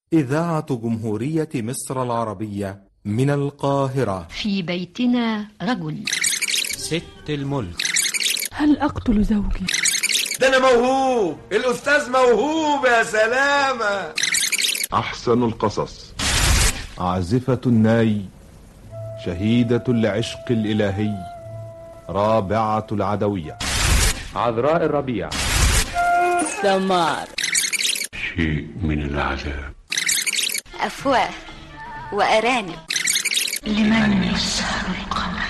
إذاعة جمهورية مصر العربية من القاهرة في بيتنا رجل ست الملك هل أقتل زوجي؟ ده أنا موهوب الأستاذ موهوب يا سلامة أحسن القصص عازفة الناي شهيدة العشق الإلهي رابعة العدوية عذراء الربيع سمار شيء من العذاب أفواه وأرانب لمن يسهر القمر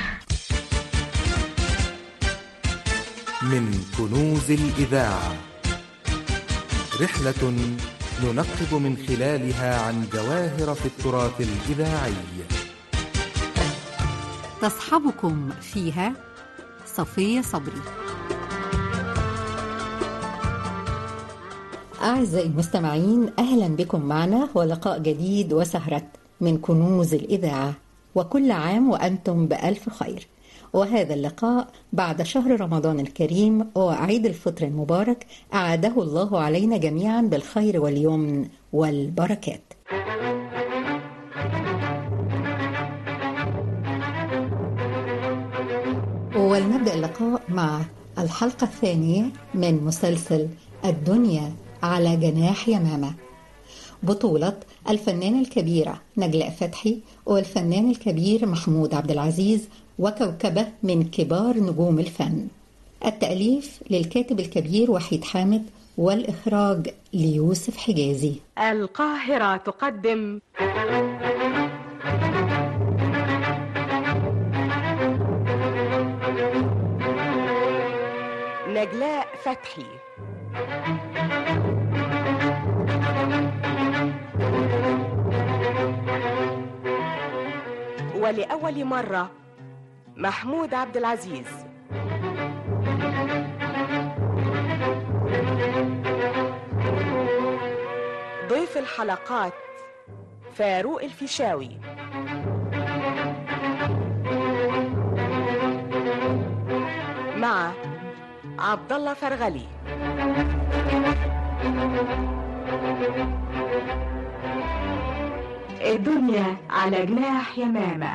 من كنوز الإذاعة رحلة ننقب من خلالها عن جواهر في التراث الإذاعي تصحبكم فيها صفية صبري أعزائي المستمعين أهلا بكم معنا ولقاء جديد وسهرة من كنوز الإذاعة وكل عام وأنتم بألف خير وهذا اللقاء بعد شهر رمضان الكريم وعيد الفطر المبارك أعاده الله علينا جميعا بالخير واليمن والبركات ولنبدأ اللقاء مع الحلقة الثانية من مسلسل الدنيا على جناح يمامة بطولة الفنانة الكبيرة نجلاء فتحي والفنان الكبير محمود عبد العزيز وكوكبة من كبار نجوم الفن التأليف للكاتب الكبير وحيد حامد والإخراج ليوسف حجازي القاهرة تقدم نجلاء فتحي ولأول مرة محمود عبد العزيز ضيف الحلقات فاروق الفيشاوي مع عبد الله فرغلي الدنيا على جناح يمامه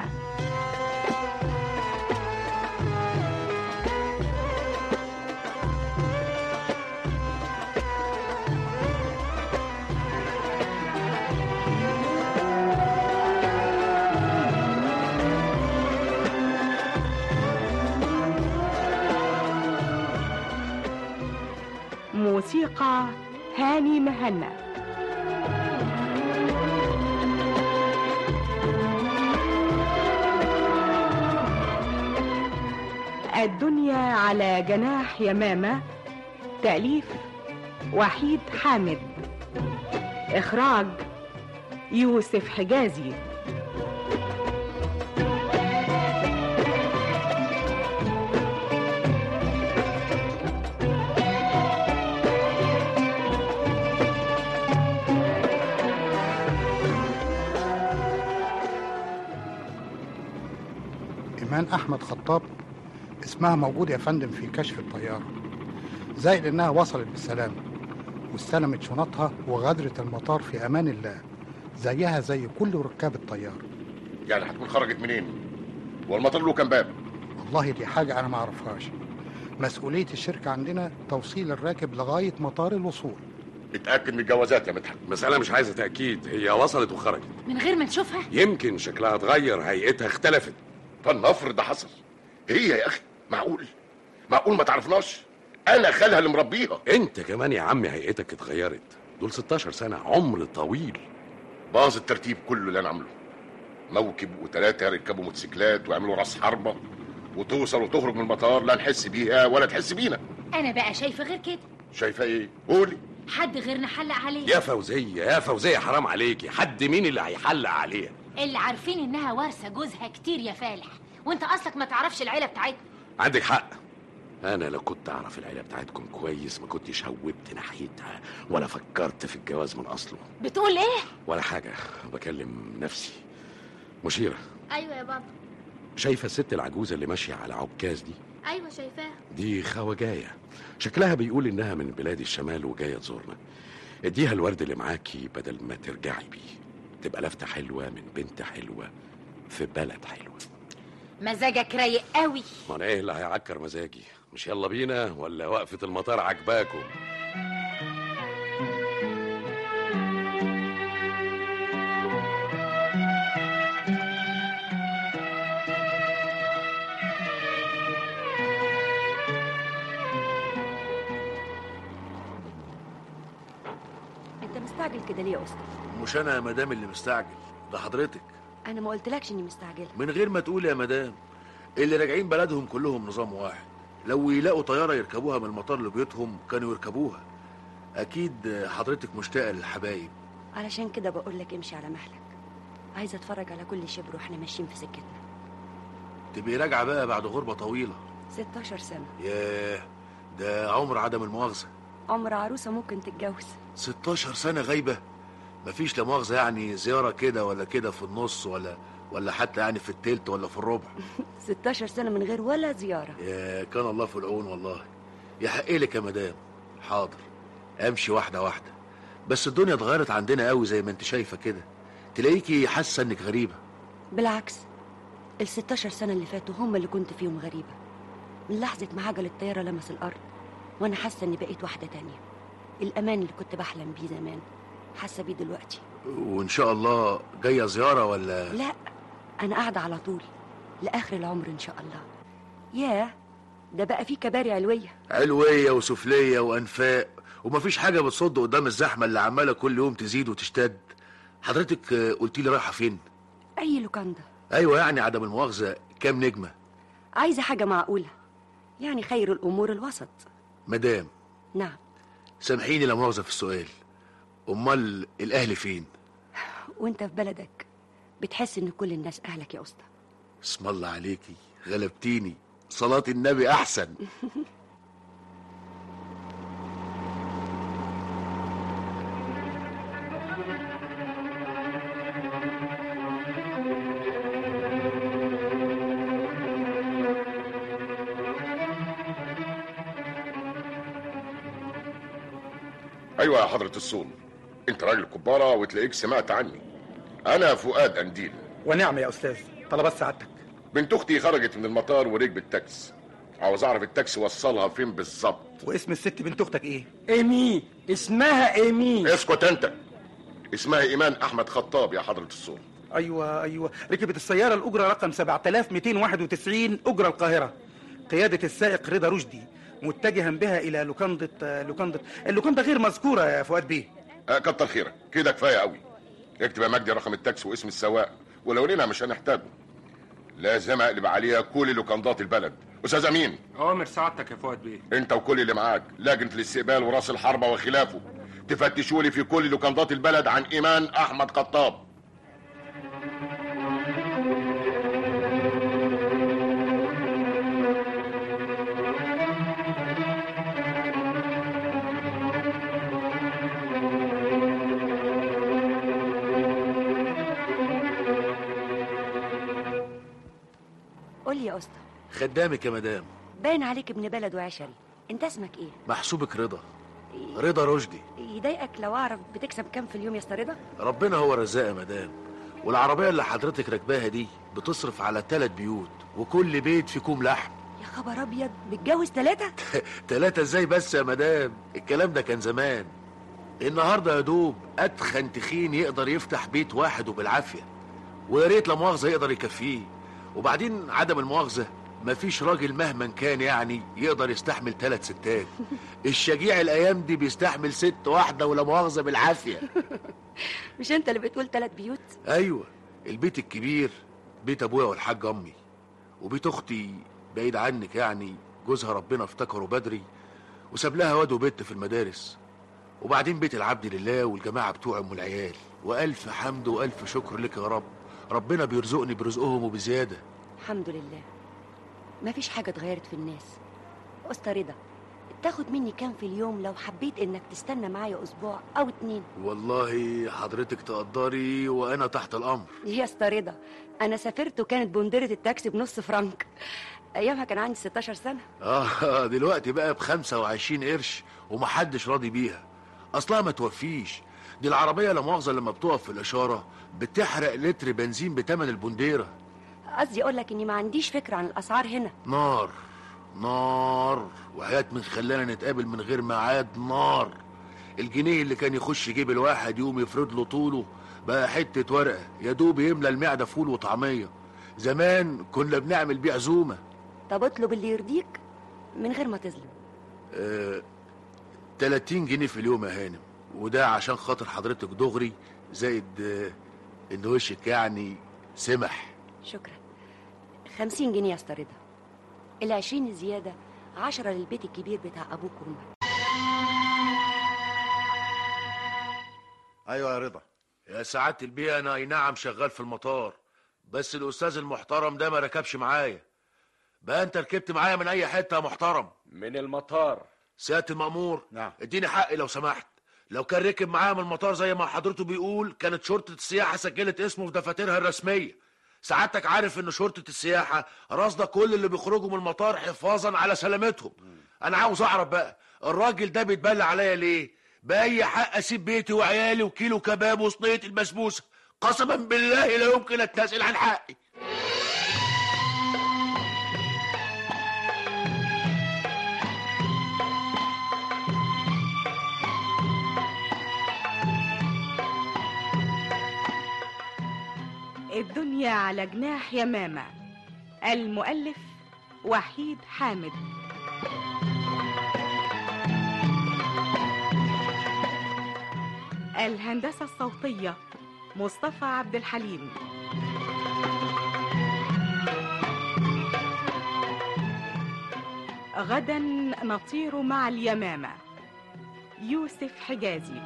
موسيقى هاني مهنا الدنيا على جناح يمامة تأليف وحيد حامد إخراج يوسف حجازي إيمان أحمد خطاب اسمها موجود يا فندم في كشف الطيارة زائد إنها وصلت بالسلامة واستلمت شنطها وغادرت المطار في أمان الله زيها زي كل ركاب الطيارة يعني هتكون خرجت منين؟ والمطار له كام باب؟ والله دي حاجة أنا ما أعرفهاش مسؤولية الشركة عندنا توصيل الراكب لغاية مطار الوصول اتأكد من الجوازات يا مدحت مسألة مش عايزة تأكيد هي وصلت وخرجت من غير ما نشوفها يمكن شكلها اتغير هيئتها اختلفت فلنفرض ده حصل هي يا أخي معقول معقول ما تعرفناش أنا خالها اللي مربيها انت كمان يا عم هيئتك اتغيرت دول 16 سنة عمر طويل باظ الترتيب كله اللي أنا عامله موكب وثلاثة يركبوا موتوسيكلات ويعملوا راس حربة وتوصل وتخرج من المطار لا نحس بيها ولا تحس بينا انا بقى شايفه غير كده شايفة ايه؟ قولي حد غيرنا حلق عليه يا فوزية يا فوزية حرام عليكي حد مين اللي هيحلق عليها اللي عارفين انها وارثه جوزها كتير يا فالح وانت اصلك ما تعرفش العيله بتاعتنا عندك حق انا لو كنت اعرف العيله بتاعتكم كويس ما كنتش هوبت ناحيتها ولا فكرت في الجواز من اصله بتقول ايه ولا حاجه بكلم نفسي مشيره ايوه يا بابا شايفه الست العجوزه اللي ماشيه على عكاز دي ايوه شايفاها دي خواجايه شكلها بيقول انها من بلاد الشمال وجايه تزورنا اديها الورد اللي معاكي بدل ما ترجعي بيه تبقى لفتة حلوة من بنت حلوة في بلد حلوة مزاجك رايق قوي ما انا ايه اللي هيعكر مزاجي مش يلا بينا ولا وقفة المطار عجباكم انت مستعجل كده ليه يا اسطى مش انا يا مدام اللي مستعجل ده حضرتك انا ما قلتلكش اني مستعجله من غير ما تقول يا مدام اللي راجعين بلدهم كلهم نظام واحد لو يلاقوا طيارة يركبوها من المطار لبيوتهم كانوا يركبوها أكيد حضرتك مشتاقة للحبايب علشان كده بقول لك امشي على مهلك عايزه اتفرج على كل شبر واحنا ماشيين في سكتنا تبقي راجعة بقى بعد غربة طويلة 16 سنه ياه ده عمر عدم المؤاخذة عمر عروسه ممكن تتجوز 16 سنة غايبة مفيش لا مؤاخذة يعني زيارة كده ولا كده في النص ولا ولا حتى يعني في التلت ولا في الربع 16 سنه من غير ولا زياره يا كان الله في العون والله يحق لك يا مدام حاضر امشي واحده واحده بس الدنيا اتغيرت عندنا قوي زي ما انت شايفه كده تلاقيكي حاسه انك غريبه بالعكس ال 16 سنه اللي فاتوا هم اللي كنت فيهم غريبه من لحظه ما عجل الطياره لمس الارض وانا حاسه اني بقيت واحده تانية الامان اللي كنت بحلم بيه زمان حاسه بيه دلوقتي وان شاء الله جايه زياره ولا لا انا قاعده على طول لاخر العمر ان شاء الله ياه ده بقى في كباري علويه علويه وسفليه وانفاق ومفيش حاجه بتصد قدام الزحمه اللي عماله كل يوم تزيد وتشتد حضرتك قلت لي رايحه فين اي لوكاندا ايوه يعني عدم المؤاخذه كام نجمه عايزه حاجه معقوله يعني خير الامور الوسط مدام نعم سامحيني لا مؤاخذه في السؤال امال الاهل فين وانت في بلدك بتحس ان كل الناس اهلك يا اسطى اسم الله عليكي غلبتيني صلاة النبي أحسن ايوه يا حضرة الصول انت راجل كبارة وتلاقيك سمعت عني انا فؤاد انديل ونعم يا استاذ طلبات سعادتك بنت اختي خرجت من المطار وركبت تاكس عاوز اعرف التاكسي وصلها فين بالظبط واسم الست بنت اختك ايه ايمي اسمها ايمي اسكت انت اسمها ايمان احمد خطاب يا حضرة الصول ايوه ايوه ركبت السياره الاجره رقم 7291 اجره القاهره قياده السائق رضا رشدي متجها بها الى لوكاندا لوكاندا اللوكاندا غير مذكوره يا فؤاد بيه آه كتر خيرك كده كفايه قوي اكتب يا مجدي رقم التاكسي واسم السواق ولو لنا مش هنحتاجه لازم اقلب عليها كل لوكاندات البلد استاذ امين اوامر سعادتك يا فؤاد بيه انت وكل اللي معاك لجنه الاستقبال وراس الحربه وخلافه تفتشوا لي في كل لوكاندات البلد عن ايمان احمد خطاب قول لي يا اسطى خدامك يا مدام باين عليك ابن بلد وعشري انت اسمك ايه محسوبك رضا رضا رشدي يضايقك لو اعرف بتكسب كام في اليوم يا اسطى رضا ربنا هو الرزاق يا مدام والعربية اللي حضرتك راكباها دي بتصرف على ثلاث بيوت وكل بيت فيه كوم لحم يا خبر ابيض بتجوز ثلاثة ثلاثة ازاي بس يا مدام الكلام ده كان زمان النهارده يا دوب اتخن تخين يقدر يفتح بيت واحد وبالعافية ويا ريت لا مؤاخذة يقدر يكفيه وبعدين عدم المؤاخذة مفيش راجل مهما كان يعني يقدر يستحمل ثلاث ستات الشجيع الايام دي بيستحمل ست واحدة ولا مؤاخذة بالعافية مش انت اللي بتقول ثلاث بيوت ايوه البيت الكبير بيت ابويا والحاج امي وبيت اختي بعيد عنك يعني جوزها ربنا افتكره بدري وساب لها واد وبت في المدارس وبعدين بيت العبد لله والجماعه بتوع ام العيال والف حمد والف شكر لك يا رب ربنا بيرزقني برزقهم وبزياده الحمد لله مفيش حاجة اتغيرت في الناس اسطى رضا تاخد مني كام في اليوم لو حبيت انك تستنى معايا اسبوع او اتنين والله حضرتك تقدري وانا تحت الامر يا اسطى رضا انا سافرت وكانت بندرة التاكسي بنص فرنك ايامها كان عندي 16 سنة اه دلوقتي بقى ب 25 قرش ومحدش راضي بيها اصلها ما توفيش دي العربيه لا مؤاخذه لما بتقف في الاشاره بتحرق لتر بنزين بتمن البنديره قصدي اقول لك اني ما عنديش فكره عن الاسعار هنا نار نار وحياة من خلانا نتقابل من غير ميعاد نار الجنيه اللي كان يخش جيب الواحد يوم يفرد له طوله بقى حتة ورقة يا دوب يملى المعدة فول وطعمية زمان كنا بنعمل بيه عزومة طب اطلب اللي يرضيك من غير ما تظلم آه 30 جنيه في اليوم يا هانم وده عشان خاطر حضرتك دغري زائد آه ان وشك يعني سمح شكرا خمسين جنيه استردها العشرين الزيادة عشرة للبيت الكبير بتاع أبوك وأمك ايوه يا رضا يا سعاده البيه انا اي نعم شغال في المطار بس الاستاذ المحترم ده ما ركبش معايا بقى انت ركبت معايا من اي حته يا محترم من المطار سياده المامور نعم اديني حقي لو سمحت لو كان ركب معايا من المطار زي ما حضرته بيقول كانت شرطه السياحه سجلت اسمه في دفاترها الرسميه سعادتك عارف ان شرطه السياحه راصده كل اللي بيخرجوا من المطار حفاظا على سلامتهم انا عاوز اعرف بقى الراجل ده بيتبلى عليا ليه باي حق اسيب بيتي وعيالي وكيلو كباب وصينيه البسبوسه قسما بالله لا يمكن اتنازل عن حقي الدنيا على جناح يمامة المؤلف وحيد حامد الهندسة الصوتية مصطفى عبد الحليم غدا نطير مع اليمامة يوسف حجازي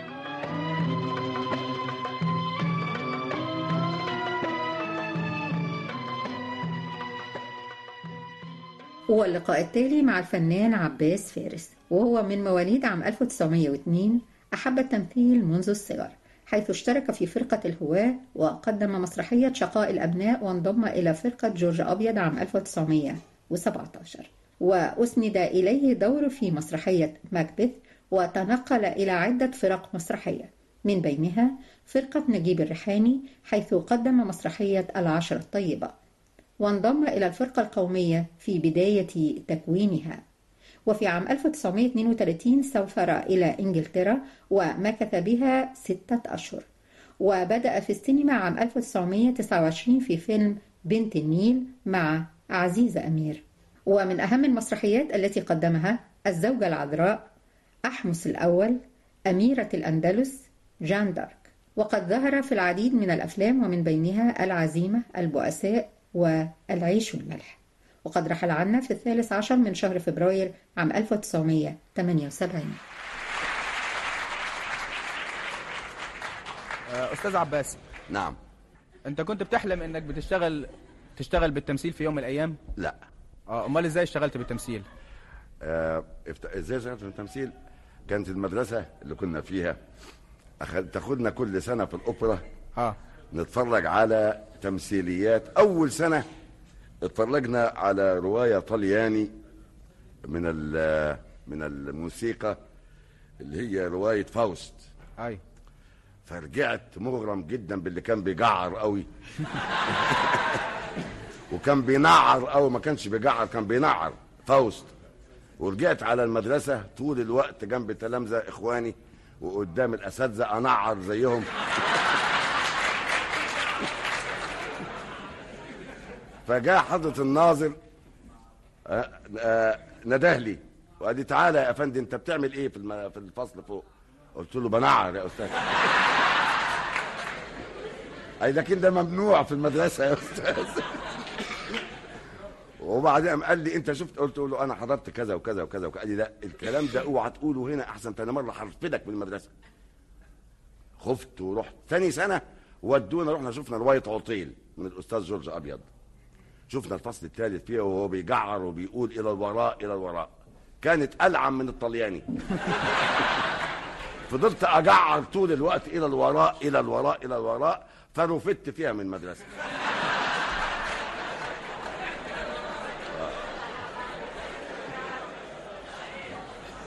واللقاء التالي مع الفنان عباس فارس وهو من مواليد عام 1902 أحب التمثيل منذ الصغر حيث اشترك في فرقة الهواة وقدم مسرحية شقاء الأبناء وانضم إلى فرقة جورج أبيض عام 1917 وأسند إليه دور في مسرحية ماكبث وتنقل إلى عدة فرق مسرحية من بينها فرقة نجيب الريحاني حيث قدم مسرحية العشرة الطيبة وانضم إلى الفرقة القومية في بداية تكوينها وفي عام 1932 سافر إلى إنجلترا ومكث بها ستة أشهر وبدأ في السينما عام 1929 في فيلم بنت النيل مع عزيزة أمير ومن أهم المسرحيات التي قدمها الزوجة العذراء أحمس الأول أميرة الأندلس جان دارك وقد ظهر في العديد من الأفلام ومن بينها العزيمة البؤساء والعيش والملح وقد رحل عنا في الثالث عشر من شهر فبراير عام 1978 استاذ عباس نعم انت كنت بتحلم انك بتشتغل تشتغل بالتمثيل في يوم من الايام لا اه امال ازاي اشتغلت بالتمثيل آه افت... ازاي اشتغلت في التمثيل كانت المدرسه اللي كنا فيها أخد... تاخدنا كل سنه في الاوبرا اه نتفرج على تمثيليات اول سنه اتفرجنا على روايه طلياني من من الموسيقى اللي هي روايه فاوست اي فرجعت مغرم جدا باللي كان بيجعر قوي وكان بينعر قوي ما كانش بيجعر كان بينعر فاوست ورجعت على المدرسه طول الوقت جنب تلامذه اخواني وقدام الاساتذه انعر زيهم فجاء حضرة الناظر آه، آه، نده لي وقال لي تعالى يا افندي انت بتعمل ايه في الم- في الفصل فوق قلت له بنعر يا استاذ اي لكن ده ممنوع في المدرسه يا استاذ وبعدين قام قال لي انت شفت قلت له انا حضرت كذا وكذا وكذا وكذا قال لي لا الكلام ده اوعى تقوله هنا احسن تاني مره هرفدك من المدرسه خفت ورحت ثاني سنه ودونا رحنا شفنا روايه عطيل من الاستاذ جورج ابيض شفنا الفصل الثالث فيها وهو بيجعر وبيقول الى الوراء الى الوراء كانت العن من الطلياني فضلت اجعر طول الوقت الى الوراء الى الوراء الى الوراء فرفدت فيها من المدرسه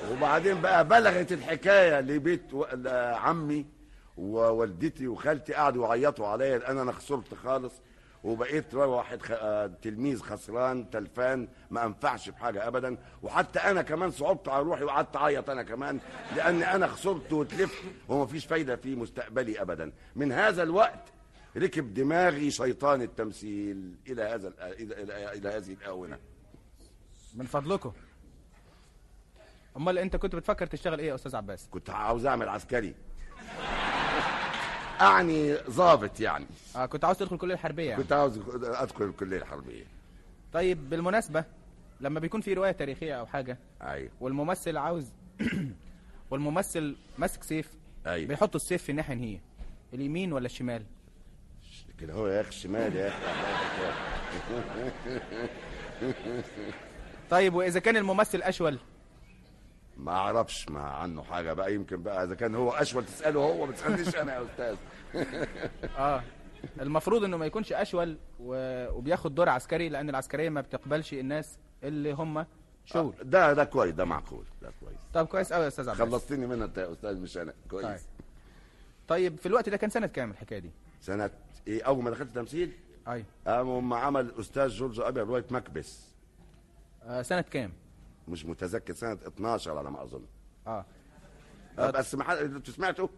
وبعدين بقى بلغت الحكايه لبيت و- عمي ووالدتي وخالتي قعدوا يعيطوا عليا لان انا خسرت خالص وبقيت واحد خ... آه، تلميذ خسران تلفان ما انفعش بحاجه ابدا وحتى انا كمان صعبت على روحي وقعدت اعيط انا كمان لان انا خسرت وتلفت وما فيش فايده في مستقبلي ابدا من هذا الوقت ركب دماغي شيطان التمثيل الى هذا الآ- الى الى, إلى هذه الاونه من فضلكم امال انت كنت بتفكر تشتغل ايه يا استاذ عباس كنت عاوز اعمل عسكري اعني ضابط يعني اه كنت عاوز تدخل كليه حربيه يعني. كنت عاوز ادخل الكليه الحربيه طيب بالمناسبه لما بيكون في روايه تاريخيه او حاجه ايوه والممثل عاوز والممثل ماسك سيف ايوه بيحط السيف في الناحيه هي اليمين ولا الشمال كده هو يا اخي الشمال يا اخي طيب واذا كان الممثل اشول ما اعرفش ما عنه حاجه بقى يمكن بقى اذا كان هو اشول تساله هو ما تسالنيش انا يا استاذ اه المفروض انه ما يكونش اشول و... وبياخد دور عسكري لان العسكريه ما بتقبلش الناس اللي هم شول ده ده كويس ده معقول ده كويس طب كويس قوي يا استاذ عباس خلصتني منها انت يا استاذ مش انا كويس طيب. طيب في الوقت ده كان سنه كام الحكايه دي سنه ايه اول ما دخلت تمثيل اي قام عمل الاستاذ جورج ابي روايه مكبس آه سنه كام مش متذكر سنه 12 على ما اظن اه آه، بس ما حد انتوا سمعتوا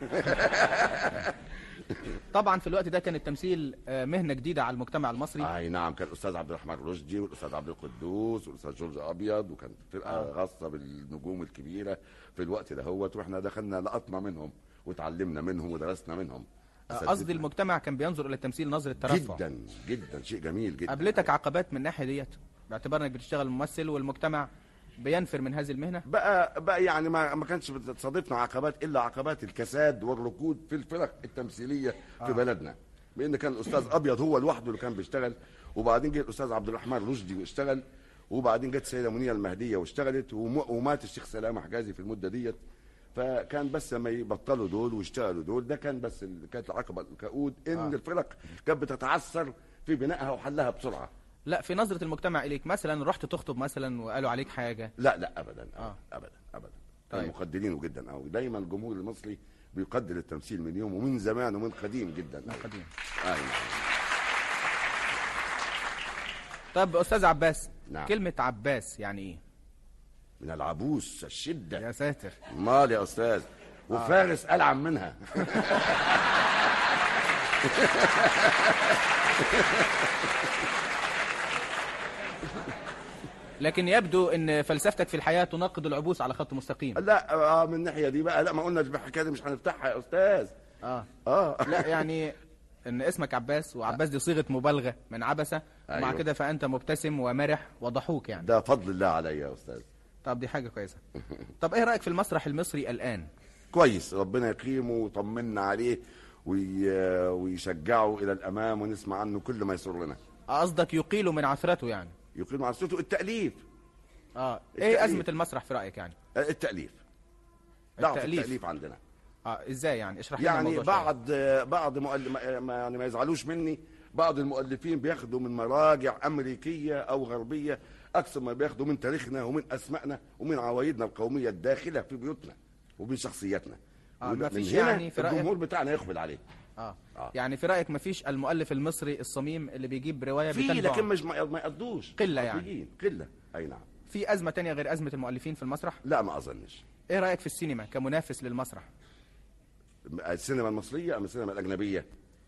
طبعا في الوقت ده كان التمثيل آه، مهنه جديده على المجتمع المصري اي نعم كان الاستاذ عبد الرحمن رشدي والاستاذ عبد القدوس والاستاذ جورج ابيض وكانت فرقه آه. خاصه بالنجوم الكبيره في الوقت دهوت واحنا دخلنا لقطنا منهم وتعلمنا منهم ودرسنا منهم آه، قصدي المجتمع كان بينظر الى التمثيل نظره ترفع جدا جدا شيء جميل جدا قابلتك عقبات من الناحيه ديت باعتبار انك بتشتغل ممثل والمجتمع بينفر من هذه المهنه بقى بقى يعني ما ما كانش بتصادفنا عقبات الا عقبات الكساد والركود في الفرق التمثيليه في آه. بلدنا بان كان الاستاذ ابيض هو لوحده اللي كان بيشتغل وبعدين جه الاستاذ عبد الرحمن رشدي واشتغل وبعدين جت السيده منيره المهديه واشتغلت وم- ومات الشيخ سلامه حجازي في المده ديت فكان بس لما يبطلوا دول ويشتغلوا دول ده كان بس ال- كانت العقبه الكؤود ان آه. الفرق كانت بتتعثر في بنائها وحلها بسرعه لا في نظره المجتمع اليك مثلا رحت تخطب مثلا وقالوا عليك حاجه لا لا ابدا اه ابدا ابدا طيب. طيب. مقدرينه جدا او دايما الجمهور المصري بيقدر التمثيل من يوم ومن زمان ومن قديم جدا من قديم آه طب استاذ عباس نعم. كلمه عباس يعني ايه من العبوس الشده يا ساتر مال يا استاذ وفارس العن منها لكن يبدو ان فلسفتك في الحياه تناقض العبوس على خط مستقيم لا آه من الناحيه دي بقى لا ما قلنا الحكايه دي مش هنفتحها يا استاذ اه اه لا يعني ان اسمك عباس وعباس دي صيغه مبالغه من عبسه ومع أيوة. كده فانت مبتسم ومرح وضحوك يعني ده فضل الله عليا يا استاذ طب دي حاجه كويسه طب ايه رايك في المسرح المصري الان كويس ربنا يقيمه ويطمنا عليه وي... ويشجعه الى الامام ونسمع عنه كل ما يسرنا قصدك يقيل من عثرته يعني يقيم على صوته التاليف اه ايه التأليف. ازمه المسرح في رايك يعني آه، التاليف ضعف التأليف. التاليف عندنا اه ازاي يعني اشرح لنا يعني الموضوع شوية. بعض بعض مؤلف ما ما- يعني ما يزعلوش مني بعض المؤلفين بياخدوا من مراجع امريكيه او غربيه اكثر ما بياخدوا من تاريخنا ومن اسمائنا ومن عوايدنا القوميه الداخله في بيوتنا ومن شخصياتنا آه، ومن ما فيش هنا يعني في رأيك- الجمهور بتاعنا يقبل عليه اه آه. يعني في رايك مفيش المؤلف المصري الصميم اللي بيجيب روايه في بتنبع لكن مش ما ما يقضوش قله يعني حقيقيين. قله اي نعم في ازمه تانية غير ازمه المؤلفين في المسرح لا ما اظنش ايه رايك في السينما كمنافس للمسرح السينما المصريه ام السينما الاجنبيه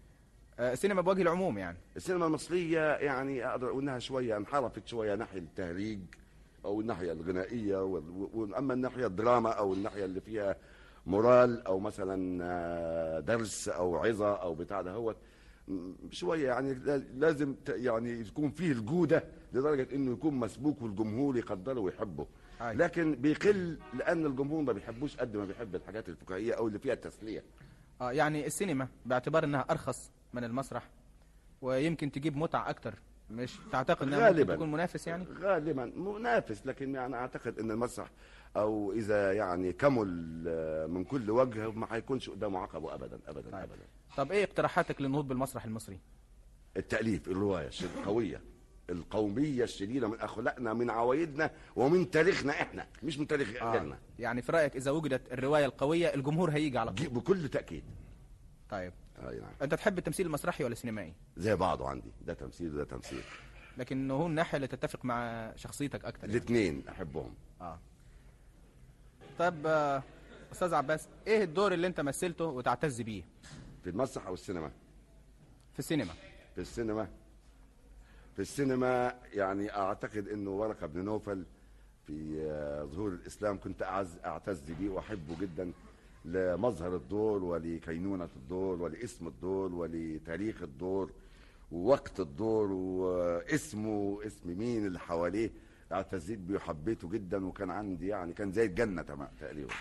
آه السينما بوجه العموم يعني السينما المصرية يعني أقدر أقول إنها شوية انحرفت شوية ناحية التهريج أو الناحية الغنائية وال- وأما الناحية الدراما أو الناحية اللي فيها مورال أو مثلا آه، درس أو عظة أو بتاع ده هو شوية يعني لا- لازم ت- يعني يكون فيه الجودة لدرجة إنه يكون مسبوك والجمهور يقدره ويحبه أيوة. لكن بيقل لأن الجمهور ما بيحبوش قد ما بيحب الحاجات الفكاهية أو اللي فيها التسلية اه يعني السينما باعتبار انها ارخص من المسرح ويمكن تجيب متعه اكتر مش تعتقد انها ممكن غالبا تكون منافس يعني غالبا منافس لكن يعني اعتقد ان المسرح او اذا يعني كمل آه، من كل وجه ما هيكونش قدامه عقبه ابدا ابدا طيب. ابدا طب ايه اقتراحاتك للنهوض بالمسرح المصري التاليف الروايه الشيء القويه القوميه الشديده من اخلاقنا من عوايدنا ومن تاريخنا احنا مش من تاريخ غيرنا يعني في رايك اذا وجدت الروايه القويه الجمهور هيجي على طول بكل تاكيد طيب اي نعم انت تحب التمثيل المسرحي ولا السينمائي زي بعضه عندي ده تمثيل وده تمثيل لكن هو الناحيه اللي تتفق مع شخصيتك اكتر يعني. الاثنين احبهم اه طب آه، استاذ عباس ايه الدور اللي انت مثلته وتعتز بيه في المسرح او السينما في السينما في السينما في السينما يعني اعتقد انه ورقه بن نوفل في آه، ظهور الاسلام كنت أعز اعتز بيه واحبه جدا لمظهر الدور ولكينونه الدور ولاسم الدور ولتاريخ الدور ووقت الدور واسمه اسم مين اللي حواليه اعتزيت بيه وحبيته جدا وكان عندي يعني كان زي الجنه تمام تقريبا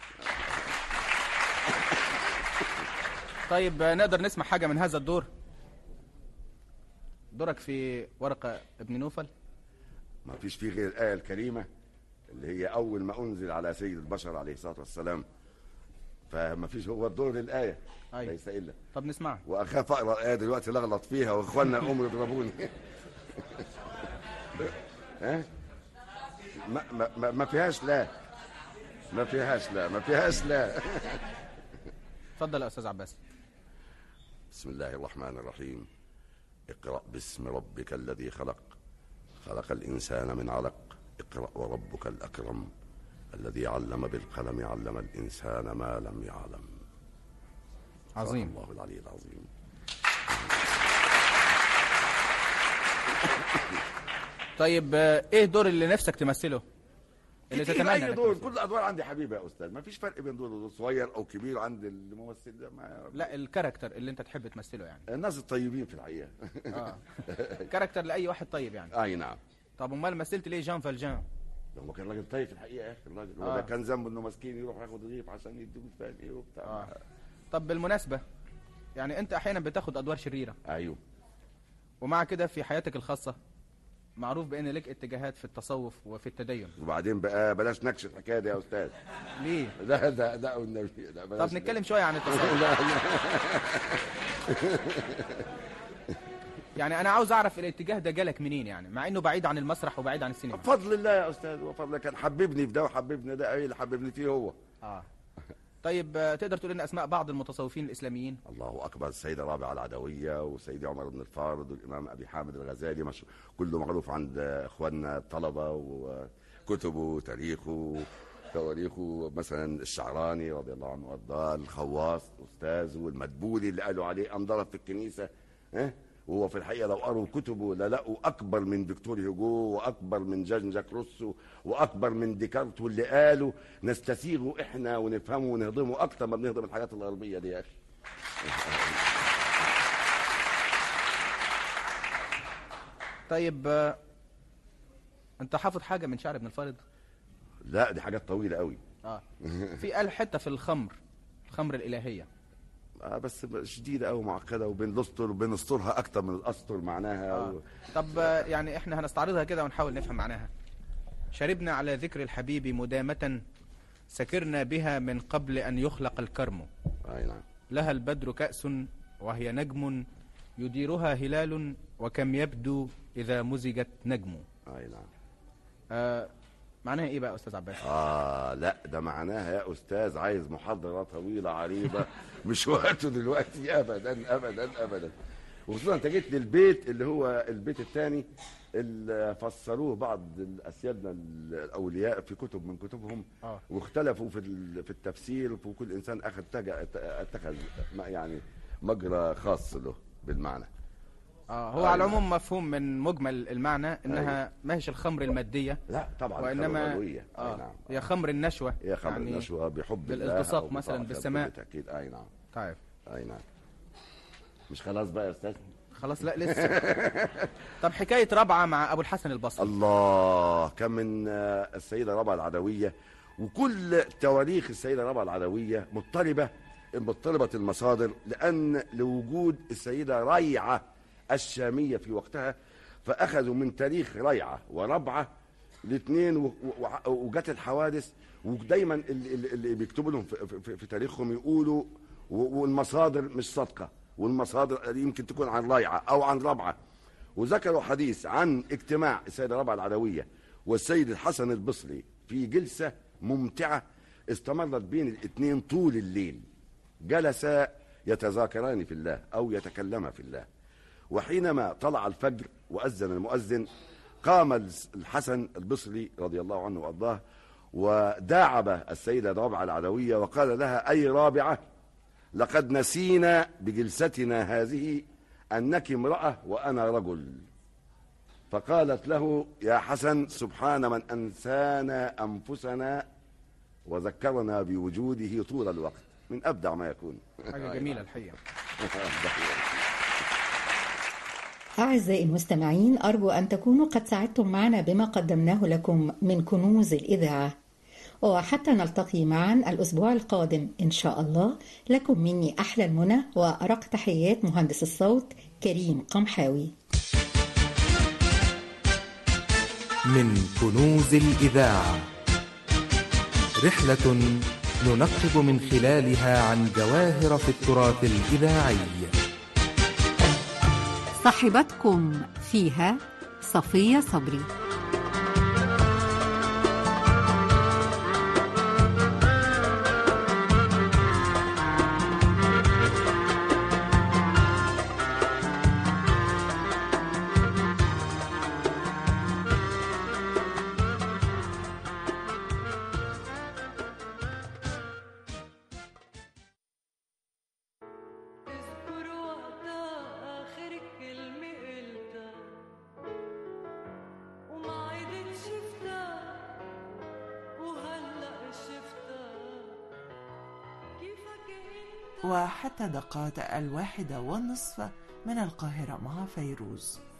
طيب آه، نقدر نسمع حاجه من هذا الدور دورك في ورقه ابن نوفل ما فيش فيه غير الآية الكريمة اللي هي أول ما أنزل على سيد البشر عليه الصلاة والسلام فما فيش هو الدور الآية أيوة. ليس إلا طب نسمعها وأخاف أقرأ الآية دلوقتي لغلط فيها وإخواننا يقوموا يضربوني ها ما, ما, ما, ما فيهاش لا ما فيهاش لا ما فيهاش لا اتفضل يا استاذ عباس بسم الله الرحمن الرحيم اقرأ باسم ربك الذي خلق خلق الإنسان من علق اقرأ وربك الأكرم الذي علم بالقلم علم الإنسان ما لم يعلم عظيم الله العلي العظيم طيب آه، ايه الدور اللي نفسك تمثله اللي كتير تتمنى أي إنك دور تمثله؟ كل الأدوار عندي حبيبة يا أستاذ ما فيش فرق بين دور صغير أو كبير عند الممثل ده ما لا الكاركتر اللي انت تحب تمثله يعني الناس الطيبين في الحقيقة اه كاركتر لاي واحد طيب يعني أي نعم طب امال مثلت ليه جان فالجان ده هو كان راجل طيب في الحقيقة يا أخي الراجل هو آه. ده كان ذنبه إنه مسكين يروح ياخد رغيف عشان يدوه فاهم إيه وبتاع آه. طب بالمناسبه يعني انت احيانا بتاخد ادوار شريره أيوه ومع كده في حياتك الخاصه معروف بان لك اتجاهات في التصوف وفي التدين وبعدين بقى بلاش نكش الحكايه دي يا استاذ ليه لا ده ده والنبي لا بلاش طب نتكلم شويه عن التصوف لا يعني انا عاوز اعرف الاتجاه ده جالك منين يعني مع انه بعيد عن المسرح وبعيد عن السينما بفضل الله يا استاذ وفضل كان حببني في ده وحببني ده ايه اللي حببني فيه هو اه طيب آه، تقدر تقول لنا اسماء بعض المتصوفين الاسلاميين الله اكبر السيده رابعه العدويه وسيدي عمر بن الفارض والامام ابي حامد الغزالي مش كله معروف عند اخواننا الطلبه وكتبه وتاريخه تواريخه مثلا الشعراني رضي الله عنه وارضاه الخواص استاذ والمدبولي اللي قالوا عليه انضرب في الكنيسه ها وهو في الحقيقه لو قروا كتبه للقوا اكبر من فيكتور هيجو واكبر من جان جاك روسو واكبر من ديكارت واللي قالوا نستسيغه احنا ونفهمه ونهضمه اكتر ما بنهضم الحاجات الغربيه دي يا اخي طيب آه، انت حافظ حاجه من شعر ابن الفارض لا دي حاجات طويله قوي اه في قال حته في الخمر الخمر الالهيه آه بس شديده قوي معقده وبنستر وبنسترها اكتر من الاسطر معناها آه. و... طب آه، يعني احنا هنستعرضها كده ونحاول نفهم معناها شربنا على ذكر الحبيب مدامة سكرنا بها من قبل أن يخلق الكرم اي نعم لها البدر كأس وهي نجم يديرها هلال وكم يبدو إذا مزجت نجم اي نعم آه معناها إيه بقى يا أستاذ عباس اه لا ده معناها يا استاذ عايز محاضره طويله عريضه مش وقته دلوقتي ابدا ابدا ابدا وخصوصا انت جيت للبيت اللي هو البيت الثاني اللي فسروه بعض اسيادنا الاولياء في كتب من كتبهم آه. واختلفوا في ال- في التفسير وكل انسان اخذ تج- اتخذ ما- يعني مجرى خاص له بالمعنى آه هو على العموم مفهوم من مجمل المعنى إنها ما هيش الخمر المادية لا طبعا وإنما الغلوية. أي آه نعم. هي خمر النشوة هي خمر يعني النشوة بحب الله بالالتصاق أو مثلا بطاعة بالسماء بالتأكيد أي نعم طيب أي نعم مش خلاص بقى يا أستاذ خلاص لا لسه طب حكاية رابعة مع أبو الحسن البصري الله كان من آه، السيدة ربع العدوية وكل تواريخ السيدة ربع العدوية مضطربة مضطربة المصادر لأن لوجود السيدة ريعة الشامية في وقتها فأخذوا من تاريخ ريعة وربعة الاثنين و- و- وجت الحوادث ودايما اللي, اللي- اللي بيكتبوا لهم في, في, في تاريخهم يقولوا و- والمصادر مش صادقة والمصادر يمكن تكون عن ريعة أو عن ربعة وذكروا حديث عن اجتماع السيدة رابعة العدوية والسيد الحسن البصري في جلسة ممتعة استمرت بين الاثنين طول الليل جلسا يتذاكران في الله أو يتكلما في الله وحينما طلع الفجر وأذن المؤذن قام الحسن البصري رضي الله عنه وأرضاه وداعب السيدة رابعة العدوية وقال لها أي رابعة لقد نسينا بجلستنا هذه أنك امرأة وأنا رجل فقالت له يا حسن سبحان من أنسانا أنفسنا وذكرنا بوجوده طول الوقت من أبدع ما يكون حاجة جميلة الحقيقة أعزائي المستمعين أرجو أن تكونوا قد ساعدتم معنا بما قدمناه لكم من كنوز الإذاعة وحتى نلتقي معا الأسبوع القادم إن شاء الله لكم مني أحلى المنى وأرق تحيات مهندس الصوت كريم قمحاوي من كنوز الإذاعة رحلة ننقب من خلالها عن جواهر في التراث الإذاعي صاحبتكم فيها صفية صبري وحتى دقات الواحدة والنصف من القاهرة مع فيروز